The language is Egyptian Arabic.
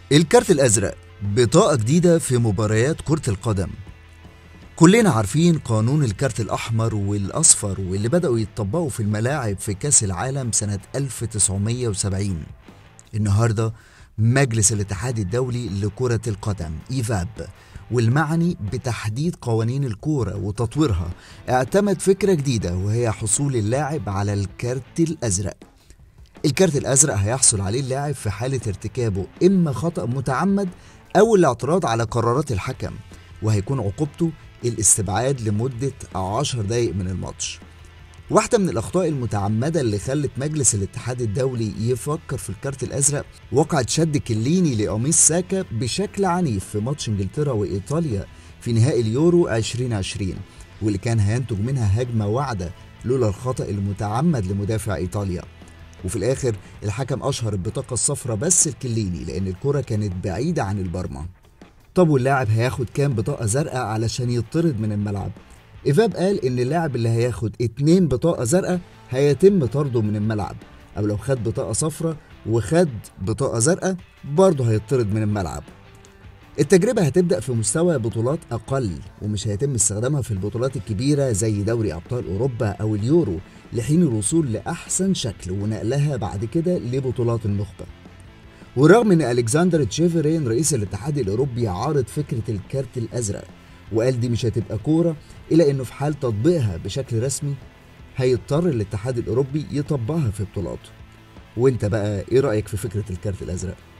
الكارت الأزرق بطاقة جديدة في مباريات كرة القدم كلنا عارفين قانون الكارت الأحمر والأصفر واللي بدأوا يتطبقوا في الملاعب في كأس العالم سنة 1970 النهاردة مجلس الاتحاد الدولي لكرة القدم إيفاب والمعني بتحديد قوانين الكورة وتطويرها اعتمد فكرة جديدة وهي حصول اللاعب على الكارت الأزرق الكارت الأزرق هيحصل عليه اللاعب في حالة ارتكابه إما خطأ متعمد أو الاعتراض على قرارات الحكم وهيكون عقوبته الاستبعاد لمدة 10 دقايق من الماتش واحدة من الأخطاء المتعمدة اللي خلت مجلس الاتحاد الدولي يفكر في الكارت الأزرق وقعت شد كليني لقميص ساكا بشكل عنيف في ماتش إنجلترا وإيطاليا في نهائي اليورو 2020 واللي كان هينتج منها هجمة واعدة لولا الخطأ المتعمد لمدافع إيطاليا وفي الآخر الحكم أشهر البطاقة الصفراء بس الكليني لأن الكرة كانت بعيدة عن البرمة طب واللاعب هياخد كام بطاقة زرقاء علشان يطرد من الملعب؟ إيفاب قال إن اللاعب اللي هياخد اتنين بطاقة زرقاء هيتم طرده من الملعب أو لو خد بطاقة صفراء وخد بطاقة زرقاء برضه هيطرد من الملعب التجربة هتبدأ في مستوى بطولات أقل ومش هيتم استخدامها في البطولات الكبيرة زي دوري أبطال أوروبا أو اليورو لحين الوصول لأحسن شكل ونقلها بعد كده لبطولات النخبة ورغم ان الكسندر تشيفرين رئيس الاتحاد الاوروبي عارض فكره الكارت الازرق وقال دي مش هتبقى كوره الا انه في حال تطبيقها بشكل رسمي هيضطر الاتحاد الاوروبي يطبقها في بطولاته وانت بقى ايه رايك في فكره الكارت الازرق